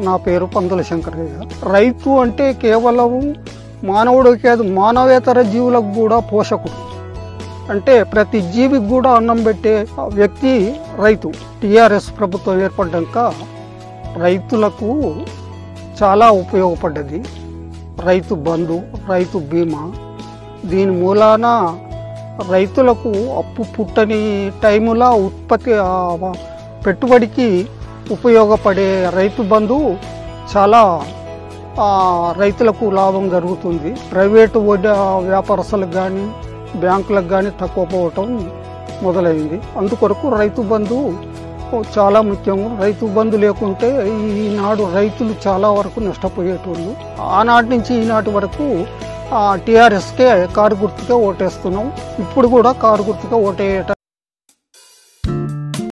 నా పేరు పందుల శంకరయ్య రైతు అంటే కేవలం మానవుడికి కాదు మానవేతర జీవులకు కూడా పోషకుడు అంటే ప్రతి జీవికి కూడా అన్నం పెట్టే వ్యక్తి రైతు టిఆర్ఎస్ ప్రభుత్వం ఏర్పడ్డాక రైతులకు చాలా ఉపయోగపడ్డది రైతు బంధు రైతు బీమా దీని మూలాన రైతులకు అప్పు పుట్టని టైములా ఉత్పత్తి ఆ, పెట్టుబడికి ఉపయోగపడే రైతు బంధు చాలా ఆ, రైతులకు లాభం జరుగుతుంది ప్రైవేటు వడ్డీ వ్యాపారస్తులకు కానీ బ్యాంకులకు కానీ తక్కువ పోవటం మొదలైంది అందుకొరకు రైతు బంధు చాలా ముఖ్యం రైతు బంధు లేకుంటే ఈనాడు రైతులు చాలా వరకు నష్టపోయేటోళ్ళు ఆనాటి నుంచి ఈనాటి వరకు టీఆర్ఎస్కే కారు గుర్తుకే ఓటేస్తున్నాం ఇప్పుడు కూడా కారు గుర్తుకే ఓటేయట